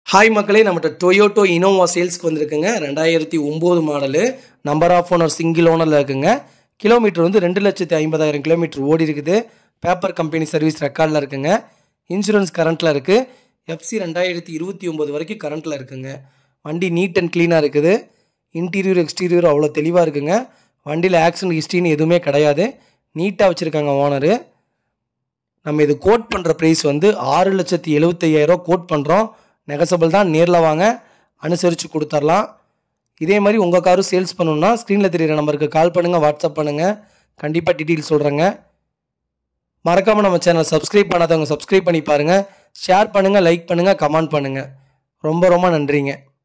hi மக்களே நம்மகிட்ட Toyota Innova சேல்ஸ்க்கு வந்திருக்குங்க ரெண்டாயிரத்தி ஒம்பது model number of owner single ஓனரில் இருக்குங்க கிலோமீட்டர் வந்து ரெண்டு லட்சத்தி ஐம்பதாயிரம் கிலோமீட்டர் ஓடி இருக்குது பேப்பர் கம்பெனி சர்வீஸ் ரெக்கார்டில் இருக்குங்க இன்சூரன்ஸ் கரண்ட்டில் இருக்குது எஃப்சி ரெண்டாயிரத்தி இருபத்தி ஒம்பது வரைக்கும் கரண்ட்டில் இருக்குங்க வண்டி நீட் அண்ட் க்ளீனாக இருக்குது இன்டீரியர் எக்ஸ்டீரியர் அவ்வளோ தெளிவாக இருக்குங்க வண்டியில் ஆக்சிடென்ட் ஹிஸ்ட்ரின்னு எதுவுமே கிடையாது நீட்டாக வச்சுருக்காங்க ஓனரு நம்ம இது கோட் பண்ணுற ப்ரைஸ் வந்து ஆறு லட்சத்தி எழுபத்தையாயிரம் கோட் பண்ணுறோம் நெகசபிள் தான் நேரில் வாங்க அனுசரித்து கொடுத்துர்லாம் இதே மாதிரி உங்கள் காரும் சேல்ஸ் பண்ணணுன்னா ஸ்க்ரீனில் தெரியிற நம்பருக்கு கால் பண்ணுங்கள் வாட்ஸ்அப் பண்ணுங்கள் கண்டிப்பாக டீட்டெயில் சொல்கிறேங்க மறக்காமல் நம்ம சேனல் சப்ஸ்கிரைப் பண்ணாதவங்க சப்ஸ்கிரைப் பண்ணி பாருங்கள் ஷேர் பண்ணுங்கள் லைக் பண்ணுங்கள் கமெண்ட் பண்ணுங்கள் ரொம்ப ரொம்ப நன்றிங்க